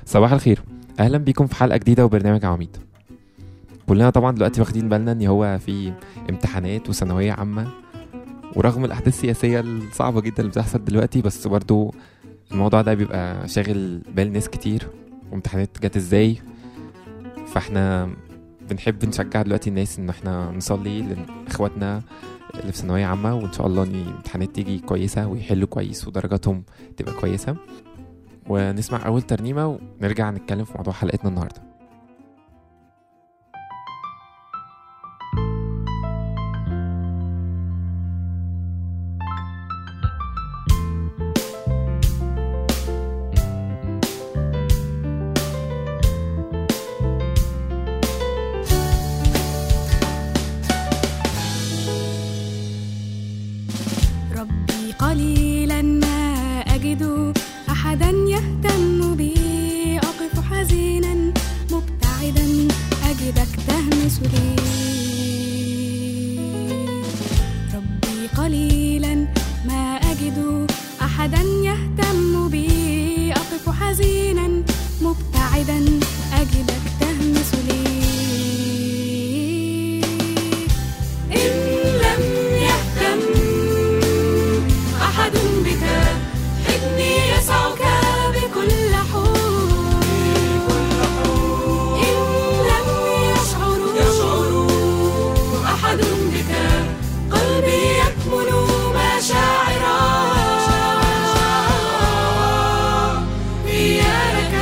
صباح الخير اهلا بيكم في حلقه جديده وبرنامج عواميد كلنا طبعا دلوقتي واخدين بالنا ان هو في امتحانات وثانويه عامه ورغم الاحداث السياسيه الصعبه جدا اللي بتحصل دلوقتي بس برضو الموضوع ده بيبقى شاغل بال ناس كتير وامتحانات جت ازاي فاحنا بنحب نشجع دلوقتي الناس ان احنا نصلي لاخواتنا اللي في ثانويه عامه وان شاء الله ان الامتحانات تيجي كويسه ويحلوا كويس ودرجاتهم تبقى كويسه ونسمع اول ترنيمه ونرجع نتكلم في موضوع حلقتنا النهارده ربي قليلا ما أجد أحدا يهتم بي أقف حزينا مبتعدا أجدك تهمس لي ربي قليلا ما أجد أحدا يهتم بي أقف حزينا مبتعدا أجدك تهمس لي إن لم يهتم أحد بك حضني يسعك بكل حب إن لم يشعر أحد بك قلبي يكمن مشاعرا إياك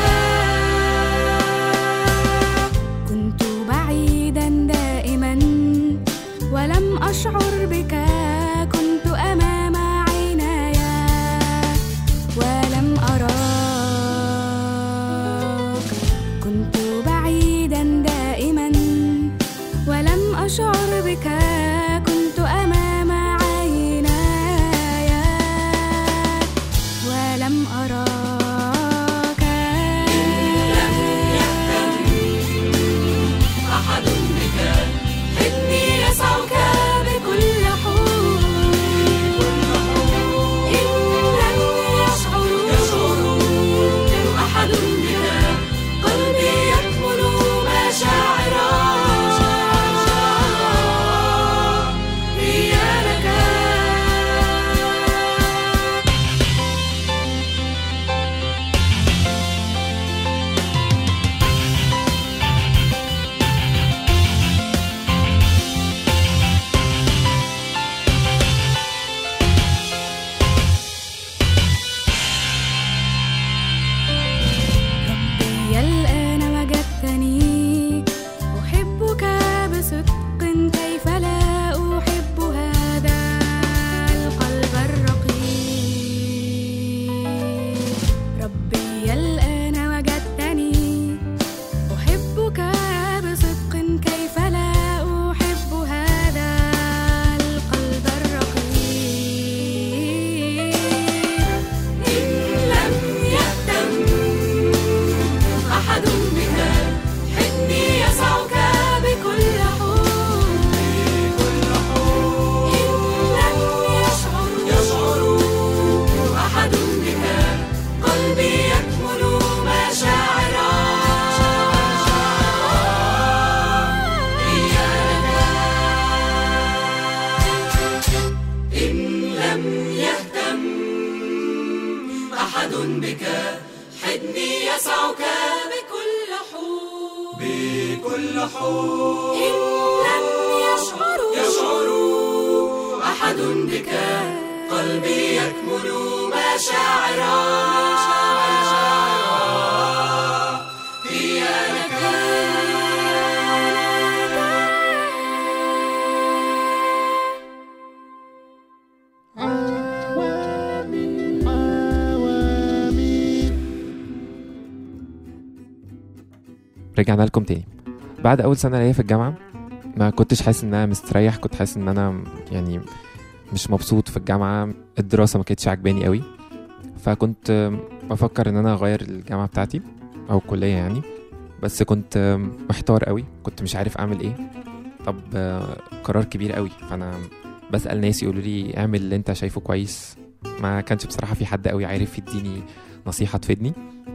كنت بعيدا دائما ولم أشعر بك كنت أمام عيناي ولم أراك كنت بعيدا دائما ولم أشعر بك كنت أمام عيناي ولم أراك لم يهتم أحد بك حضني يسعك بكل حب إن لم يشعر أحد بك قلبي يكمن مشاعرا إياك ربي الآن وجدتني أحبك بصدق كيف لا أحب هذا القلب الرقيق ربي الآن وجدتني أحبك بصدق كيف لا أحب هذا القلب الرقيق إن لم يهتم أحد بك حضني يسعك بكل حب إن لم يشعر أحد بك قلبي يكمن مشاعرا إياك إن لم يهتم أحد بك حضني يسعك بكل حب بكل حب إن لم يشعر يشعر أحد بك قلبي يكمن مشاعرا إياك رجعنا لكم تاني بعد اول سنه ليا في الجامعه ما كنتش حاسس ان انا مستريح كنت حاسس ان انا يعني مش مبسوط في الجامعه الدراسه ما كانتش عجباني قوي فكنت بفكر ان انا اغير الجامعه بتاعتي او الكليه يعني بس كنت محتار قوي كنت مش عارف اعمل ايه طب آه، قرار كبير قوي فانا بسال ناس يقولوا لي اعمل اللي انت شايفه كويس ما كانش بصراحه في حد قوي عارف يديني نصيحه تفيدني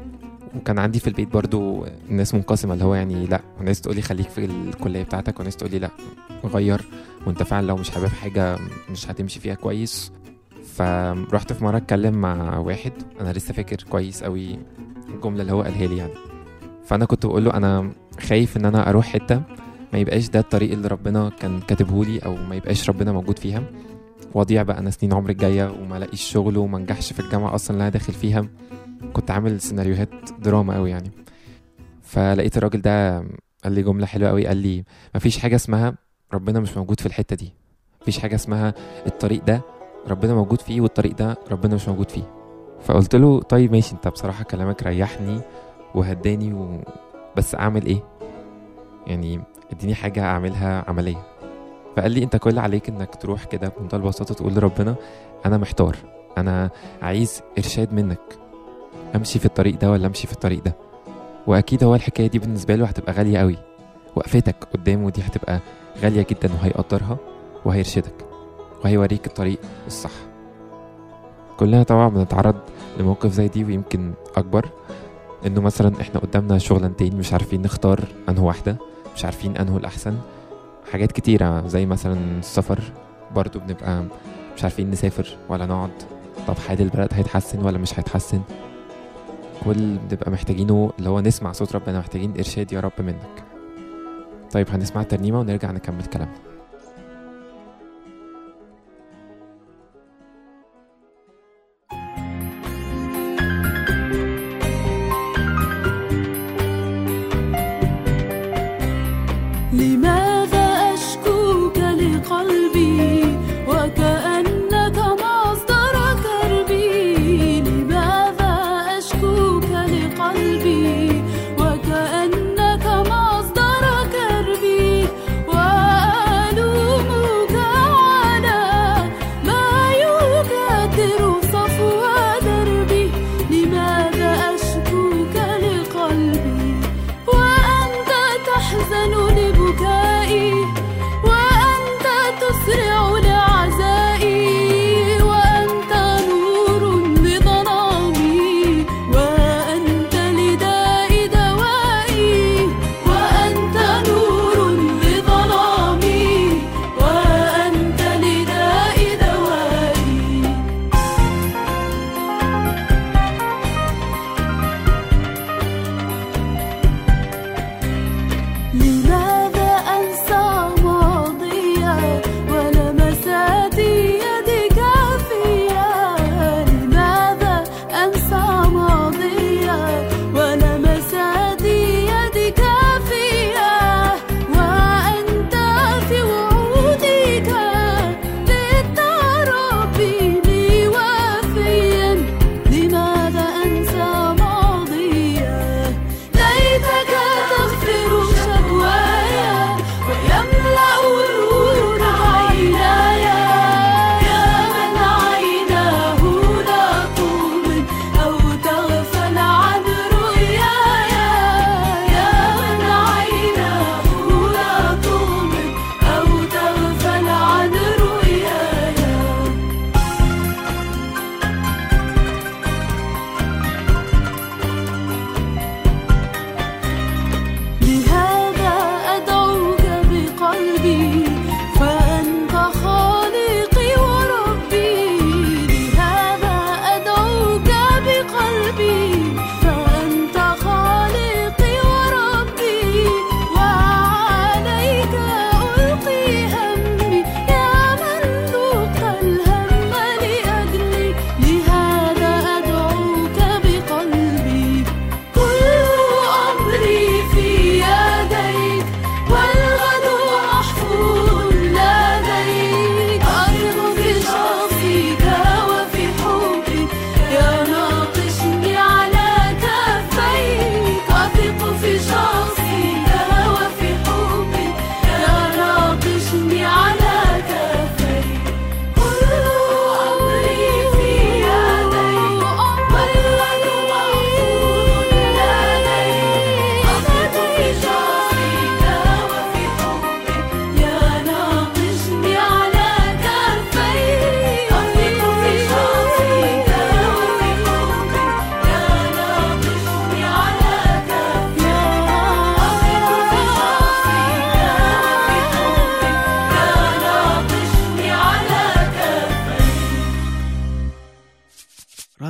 وكان عندي في البيت برضو الناس منقسمة اللي هو يعني لا وناس تقولي خليك في الكلية بتاعتك وناس تقولي لا غير وانت فعلا لو مش حابب حاجة مش هتمشي فيها كويس فرحت في مرة اتكلم مع واحد انا لسه فاكر كويس قوي الجملة اللي هو قالها لي يعني فانا كنت بقول له انا خايف ان انا اروح حتة ما يبقاش ده الطريق اللي ربنا كان كاتبهولي او ما يبقاش ربنا موجود فيها واضيع بقى انا سنين عمري الجايه وما الاقيش شغل وما انجحش في الجامعه اصلا اللي انا داخل فيها كنت عامل سيناريوهات دراما قوي يعني فلقيت الراجل ده قال لي جمله حلوه قوي قال لي مفيش حاجه اسمها ربنا مش موجود في الحته دي مفيش حاجه اسمها الطريق ده ربنا موجود فيه والطريق ده ربنا مش موجود فيه فقلت له طيب ماشي انت بصراحه كلامك ريحني وهداني و... بس اعمل ايه يعني اديني حاجه اعملها عمليه فقال لي انت كل اللي عليك انك تروح كده بمنتهى البساطه تقول لربنا انا محتار انا عايز ارشاد منك امشي في الطريق ده ولا امشي في الطريق ده واكيد هو الحكايه دي بالنسبه له هتبقى غاليه قوي وقفتك قدامه دي هتبقى غاليه جدا وهيقدرها وهيرشدك وهيوريك الطريق الصح كلنا طبعا بنتعرض لموقف زي دي ويمكن اكبر انه مثلا احنا قدامنا شغلانتين مش عارفين نختار انه واحده مش عارفين انه الاحسن حاجات كتيرة زي مثلا السفر برضو بنبقى مش عارفين نسافر ولا نقعد طب حال البلد هيتحسن ولا مش هيتحسن كل اللي بنبقى محتاجينه اللي هو نسمع صوت ربنا محتاجين إرشاد يا رب منك طيب هنسمع الترنيمة ونرجع نكمل كلامنا لماذا أشكوك لقلبي وكأنك مصدر كربي لماذا أشكوك لقلبي وكأنك مصدر كربي وأنا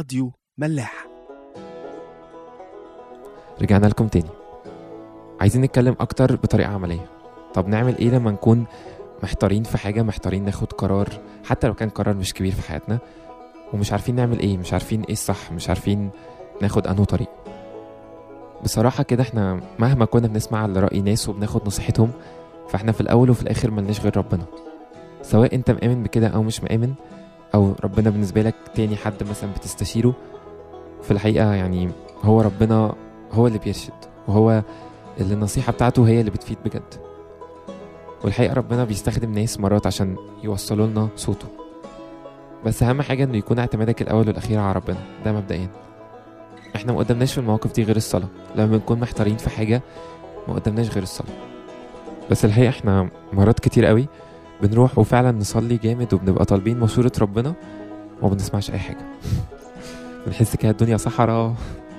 راديو ملاح رجعنا لكم تاني عايزين نتكلم اكتر بطريقه عمليه طب نعمل ايه لما نكون محتارين في حاجه محتارين ناخد قرار حتى لو كان قرار مش كبير في حياتنا ومش عارفين نعمل ايه مش عارفين ايه الصح مش عارفين ناخد انه طريق بصراحه كده احنا مهما كنا بنسمع لراي ناس وبناخد نصيحتهم فاحنا في الاول وفي الاخر ملناش غير ربنا سواء انت مآمن بكده او مش مآمن او ربنا بالنسبه لك تاني حد مثلا بتستشيره في الحقيقه يعني هو ربنا هو اللي بيرشد وهو اللي النصيحة بتاعته هي اللي بتفيد بجد والحقيقة ربنا بيستخدم ناس مرات عشان يوصلوا لنا صوته بس أهم حاجة إنه يكون اعتمادك الأول والأخير على ربنا ده مبدئيا احنا ما قدمناش في المواقف دي غير الصلاة لما بنكون محتارين في حاجة ما قدمناش غير الصلاة بس الحقيقة احنا مرات كتير قوي بنروح وفعلا نصلي جامد وبنبقى طالبين مشورة ربنا وما بنسمعش أي حاجة بنحس كده الدنيا صحراء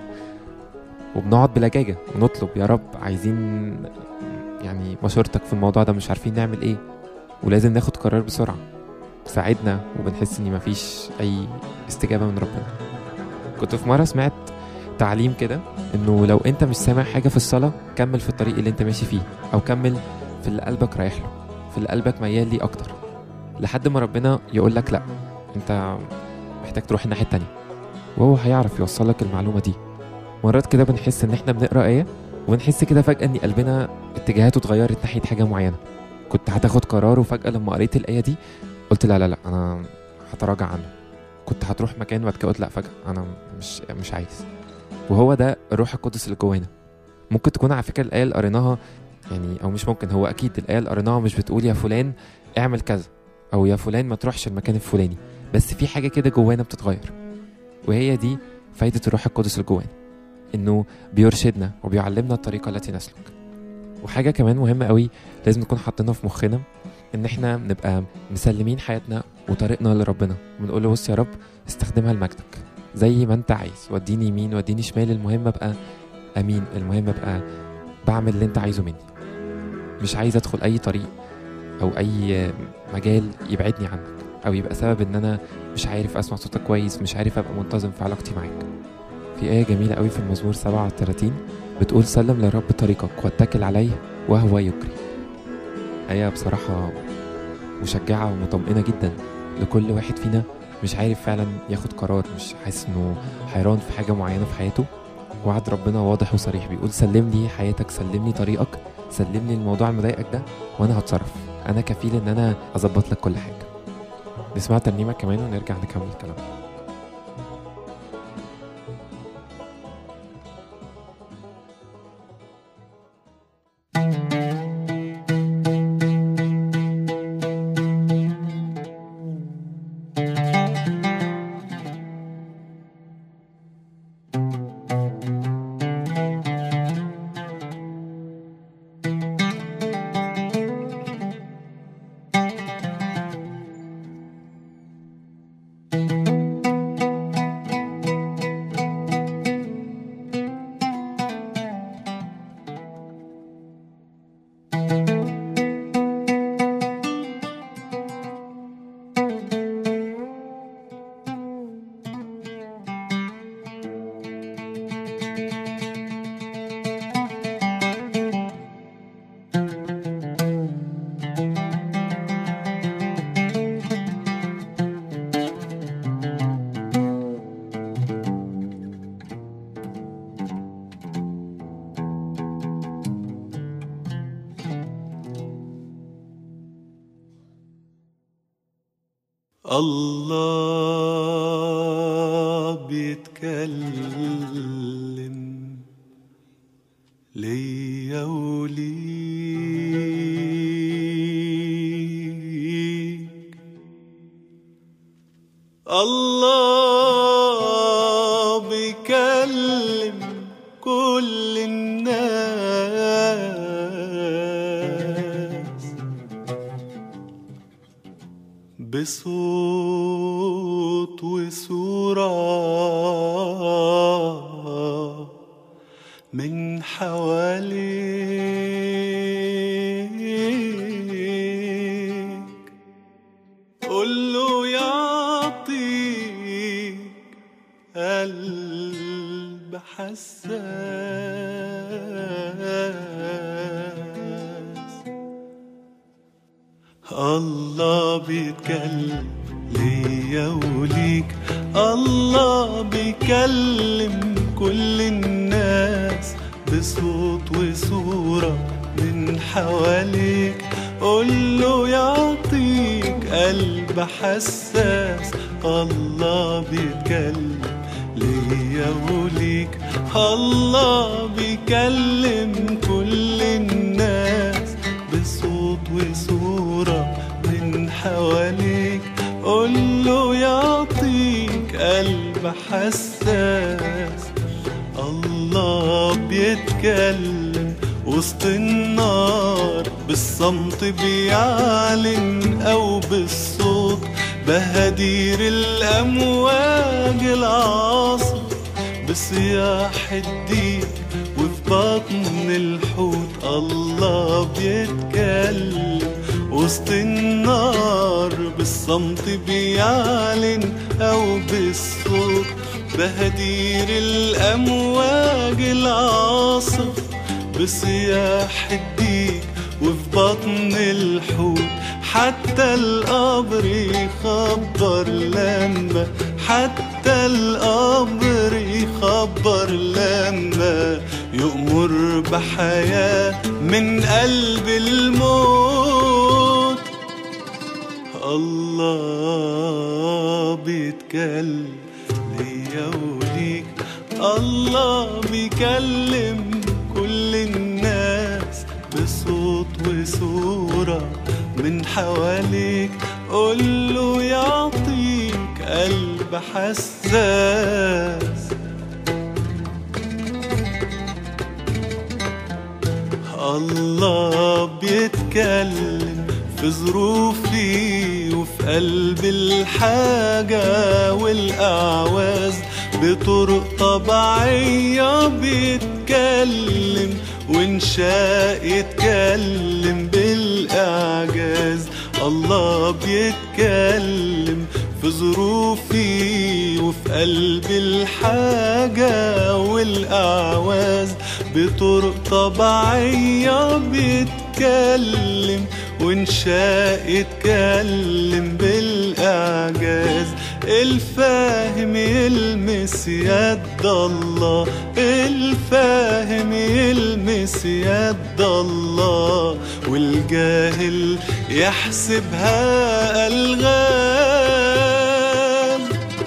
وبنقعد بلجاجة ونطلب يا رب عايزين يعني مشورتك في الموضوع ده مش عارفين نعمل ايه ولازم ناخد قرار بسرعة ساعدنا وبنحس ان مفيش اي استجابة من ربنا كنت في مرة سمعت تعليم كده انه لو انت مش سامع حاجة في الصلاة كمل في الطريق اللي انت ماشي فيه او كمل في اللي قلبك رايح له في اللي قلبك ميال ليه اكتر لحد ما ربنا يقول لك لا انت محتاج تروح الناحية التانية وهو هيعرف يوصل لك المعلومة دي مرات كده بنحس ان احنا بنقرا ايه ونحس كده فجاه ان قلبنا اتجاهاته اتغيرت ناحيه حاجه معينه كنت هتاخد قرار وفجاه لما قريت الايه دي قلت لا لا لا انا هتراجع عنه كنت هتروح مكان وبعد كده قلت لا فجاه انا مش مش عايز وهو ده الروح القدس اللي جوانا ممكن تكون على فكره الايه اللي قريناها يعني او مش ممكن هو اكيد الايه اللي قريناها مش بتقول يا فلان اعمل كذا او يا فلان ما تروحش المكان الفلاني بس في حاجه كده جوانا بتتغير وهي دي فايده الروح القدس اللي جوانا انه بيرشدنا وبيعلمنا الطريقه التي نسلك وحاجه كمان مهمه قوي لازم نكون حاطينها في مخنا ان احنا نبقى مسلمين حياتنا وطريقنا لربنا ونقول له بص يا رب استخدمها لمجدك زي ما انت عايز وديني يمين وديني شمال المهم ابقى امين المهم ابقى بعمل اللي انت عايزه مني مش عايز ادخل اي طريق او اي مجال يبعدني عنك او يبقى سبب ان انا مش عارف اسمع صوتك كويس مش عارف ابقى منتظم في علاقتي معاك في آية جميلة قوي في المزمور 37 بتقول سلم لرب طريقك واتكل عليه وهو يجري آية بصراحة مشجعة ومطمئنة جدا لكل واحد فينا مش عارف فعلا ياخد قرار مش حاسس انه حيران في حاجة معينة في حياته وعد ربنا واضح وصريح بيقول سلم لي حياتك سلم لي طريقك سلم لي الموضوع المضايقك ده وانا هتصرف انا كفيل ان انا اظبط لك كل حاجة نسمع ترنيمة كمان ونرجع نكمل كلامنا الله بيتكلم ليا وليك الله بيكلم كل الناس بصوت وصورة من حواليك قول له يعطيك قلب حساس الله بيتكلم ليا وليك الله بيكلم كل الناس بصوت وصورة من حواليك قوله يعطيك قلب حساس الله بيتكلم ليا وليك الله بيكلم كل الناس بصوت وصورة من حواليك قوله يعطيك قلب حساس الله بيتكلم وسط النار بالصمت بيعلن او بالصوت بهدير الامواج العاصف بصياح الديك وفي بطن الحوت الله بيتكلم وسط النار بالصمت بيعلن او بالصوت بهدير الامواج العاصف بصياح الديك وفي بطن الحوت حتى القبر يخبر لما حتى القبر يخبر لما يؤمر بحياة من قلب الموت الله بيتكلم ليا وليك الله بيكلم كل الناس بصوت وصورة من حواليك قوله يعطيك قلب حساس الله بيتكلم في ظروفي وفي قلب الحاجة والأعواز بطرق طبيعية بيتكلم وإن شاء يتكلم بالإعجاز الله بيتكلم في ظروفي وفي قلب الحاجة والأعواز بطرق طبيعية بيتكلم وإن شاء يتكلم بالإعجاز الفاهم يلمس يد الله الفاهم يلمس يد الله والجاهل يحسبها ألغام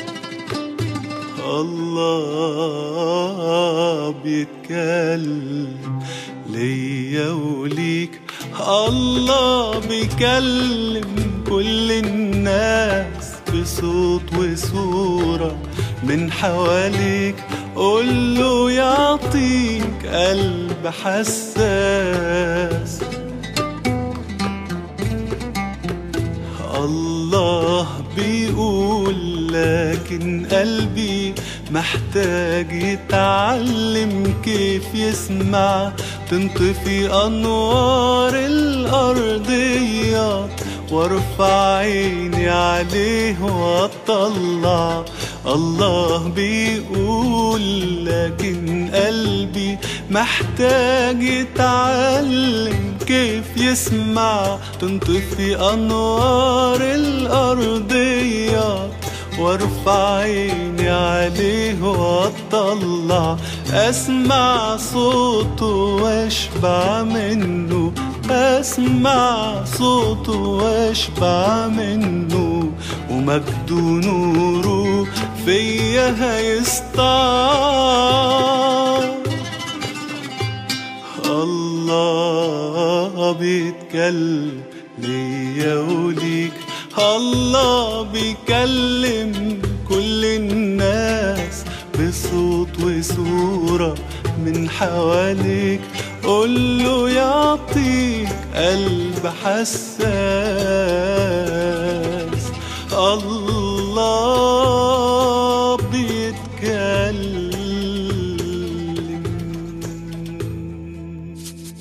الله بيتكلم ليا وليك الله بيكلم كل الناس بصوت وصورة من حواليك قوله يعطيك قلب حساس الله بيقول لكن قلبي محتاج يتعلم كيف يسمع تنطفي أنوار الأرضيات وارفع عيني عليه واطلع الله بيقول لكن قلبي محتاج يتعلم كيف يسمع تنطفي أنوار الأرضيات وارفع عيني عليه واطلع اسمع صوته واشبع منه اسمع صوته واشبع منه ومجد نوره فيا هيسطع الله بيتكلم ليا وليك الله بيكلم كل الناس بصوت وصورة من حواليك قوله يعطيك قلب حساس الله بيتكلم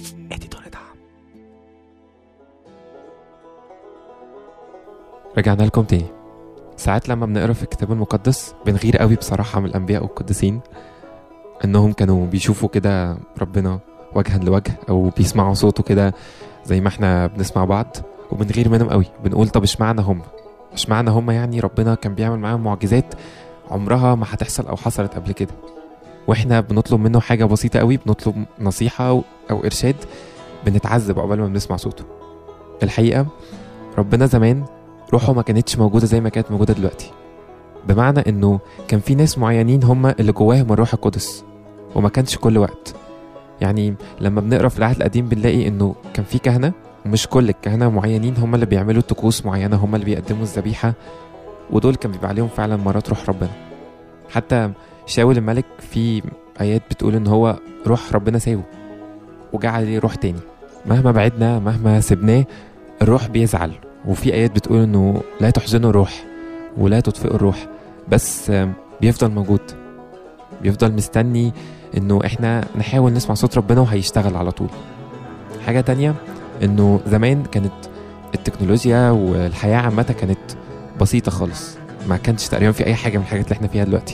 رجعنا لكم تاني ساعات لما بنقرا في الكتاب المقدس بنغير قوي بصراحة من الأنبياء والقديسين انهم كانوا بيشوفوا كده ربنا وجها لوجه او بيسمعوا صوته كده زي ما احنا بنسمع بعض وبنغير منهم قوي بنقول طب اشمعنى هم اشمعنى هم يعني ربنا كان بيعمل معاهم معجزات عمرها ما هتحصل او حصلت قبل كده واحنا بنطلب منه حاجه بسيطه قوي بنطلب نصيحه او أو ارشاد بنتعذب عقبال ما بنسمع صوته الحقيقه ربنا زمان روحه ما كانتش موجوده زي ما كانت موجوده دلوقتي بمعنى انه كان في ناس معينين هم اللي جواهم الروح القدس وما كانش كل وقت يعني لما بنقرا في العهد القديم بنلاقي انه كان في كهنه ومش كل الكهنه معينين هم اللي بيعملوا طقوس معينه هم اللي بيقدموا الذبيحه ودول كان بيبقى عليهم فعلا مرات روح ربنا حتى شاول الملك في ايات بتقول ان هو روح ربنا سايبه وجعل عليه روح تاني مهما بعدنا مهما سبناه الروح بيزعل وفي ايات بتقول انه لا تحزنوا الروح ولا تطفئوا الروح بس آم، بيفضل موجود بيفضل مستني انه احنا نحاول نسمع صوت ربنا وهيشتغل على طول حاجة تانية انه زمان كانت التكنولوجيا والحياة عامة كانت بسيطة خالص ما كانش تقريبا في اي حاجة من الحاجات اللي احنا فيها دلوقتي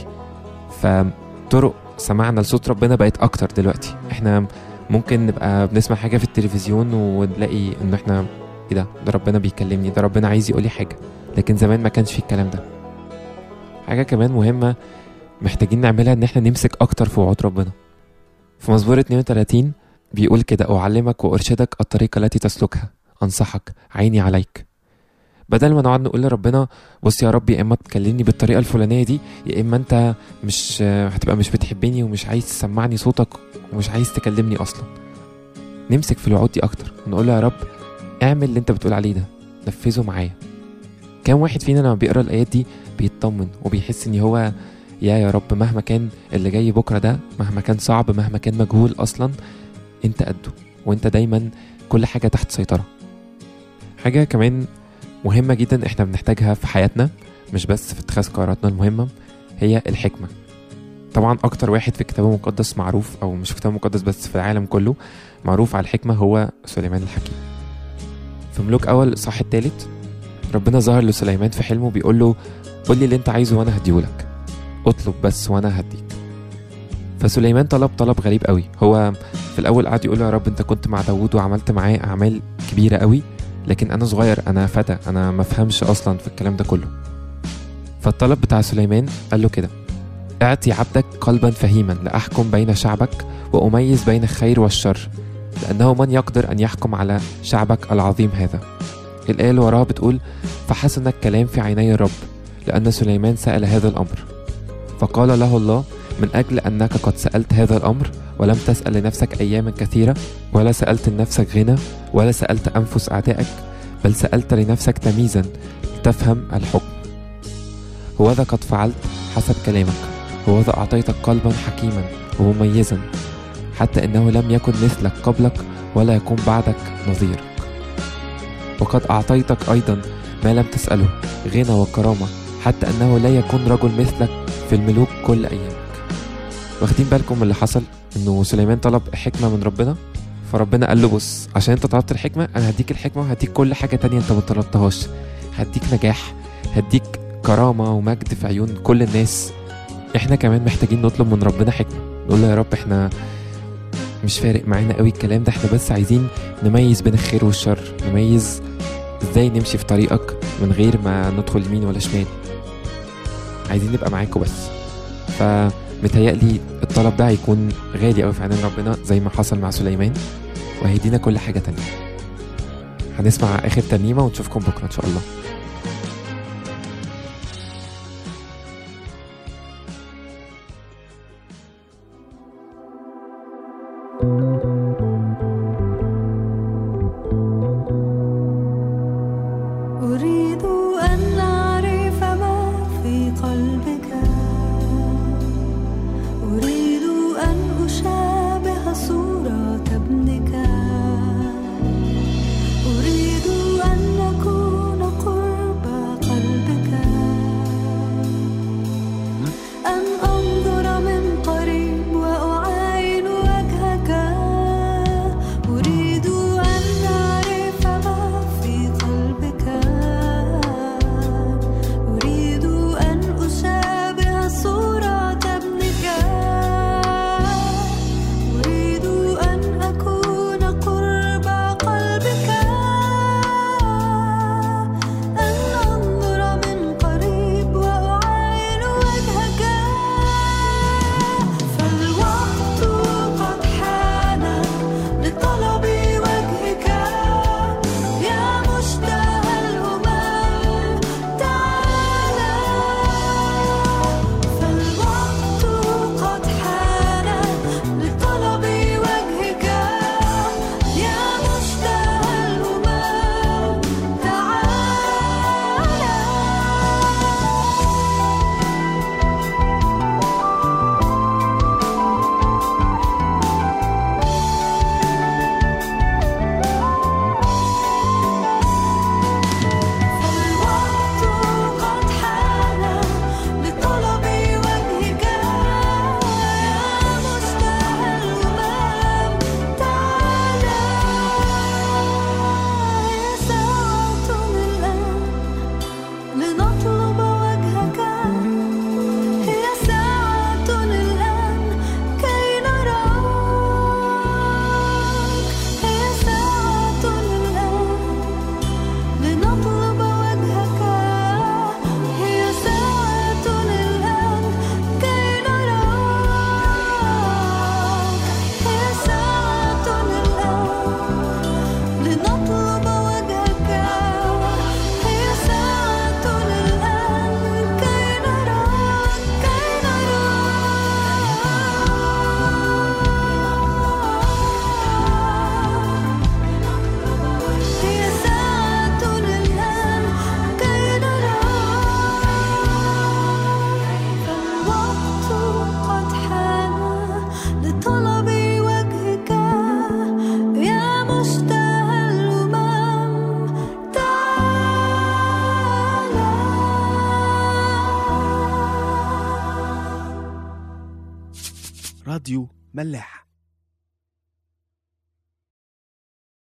فطرق سماعنا لصوت ربنا بقت اكتر دلوقتي احنا ممكن نبقى بنسمع حاجة في التلفزيون ونلاقي ان احنا ايه ده ده ربنا بيكلمني ده ربنا عايز يقولي حاجة لكن زمان ما كانش في الكلام ده حاجة كمان مهمة محتاجين نعملها ان احنا نمسك اكتر في وعود ربنا في مزمور 32 بيقول كده اعلمك وارشدك الطريق التي تسلكها انصحك عيني عليك بدل ما نقعد نقول لربنا بص يا رب يا اما تكلمني بالطريقه الفلانيه دي يا اما انت مش هتبقى مش بتحبني ومش عايز تسمعني صوتك ومش عايز تكلمني اصلا نمسك في الوعود دي اكتر ونقول له يا رب اعمل اللي انت بتقول عليه ده نفذه معايا كام واحد فينا لما بيقرا الايات دي بيطمن وبيحس ان هو يا يا رب مهما كان اللي جاي بكره ده مهما كان صعب مهما كان مجهول اصلا انت قده وانت دايما كل حاجه تحت سيطره حاجه كمان مهمه جدا احنا بنحتاجها في حياتنا مش بس في اتخاذ قراراتنا المهمه هي الحكمه طبعا اكتر واحد في الكتاب المقدس معروف او مش في الكتاب المقدس بس في العالم كله معروف على الحكمه هو سليمان الحكيم في ملوك اول الاصحاح الثالث ربنا ظهر لسليمان في حلمه بيقول له قول لي اللي انت عايزه وانا هديهولك اطلب بس وانا هديك فسليمان طلب طلب غريب قوي هو في الاول قعد يقول له يا رب انت كنت مع داوود وعملت معاه اعمال كبيره قوي لكن انا صغير انا فتى انا ما فهمش اصلا في الكلام ده كله فالطلب بتاع سليمان قال له كده اعطي عبدك قلبا فهيما لاحكم بين شعبك واميز بين الخير والشر لانه من يقدر ان يحكم على شعبك العظيم هذا الايه اللي وراها بتقول فحسن الكلام في عيني الرب لان سليمان سال هذا الامر فقال له الله من أجل أنك قد سألت هذا الأمر ولم تسأل لنفسك أياما كثيرة ولا سألت لنفسك غنى ولا سألت أنفس أعدائك بل سألت لنفسك تمييزا لتفهم الحكم هوذا قد فعلت حسب كلامك هوذا أعطيتك قلبا حكيما ومميزا حتى إنه لم يكن مثلك قبلك ولا يكون بعدك نظيرك وقد أعطيتك أيضا ما لم تسأله غنى وكرامة حتى أنه لا يكون رجل مثلك في الملوك كل أيامك واخدين بالكم من اللي حصل انه سليمان طلب حكمة من ربنا فربنا قال له بص عشان انت طلبت الحكمة انا هديك الحكمة وهديك كل حاجة تانية انت ما طلبتهاش هديك نجاح هديك كرامة ومجد في عيون كل الناس احنا كمان محتاجين نطلب من ربنا حكمة نقول له يا رب احنا مش فارق معانا قوي الكلام ده احنا بس عايزين نميز بين الخير والشر نميز ازاي نمشي في طريقك من غير ما ندخل يمين ولا شمال عايزين نبقى معاكوا بس فمتهيألي الطلب ده هيكون غالي قوي في عينين ربنا زي ما حصل مع سليمان وهيدينا كل حاجة تانية هنسمع آخر ترنيمة ونشوفكم بكرة إن شاء الله أريد أن أعرف ما في قلبك أريد أن أشابه صورة ابنك أريد أن نكون قربا راديو ملاح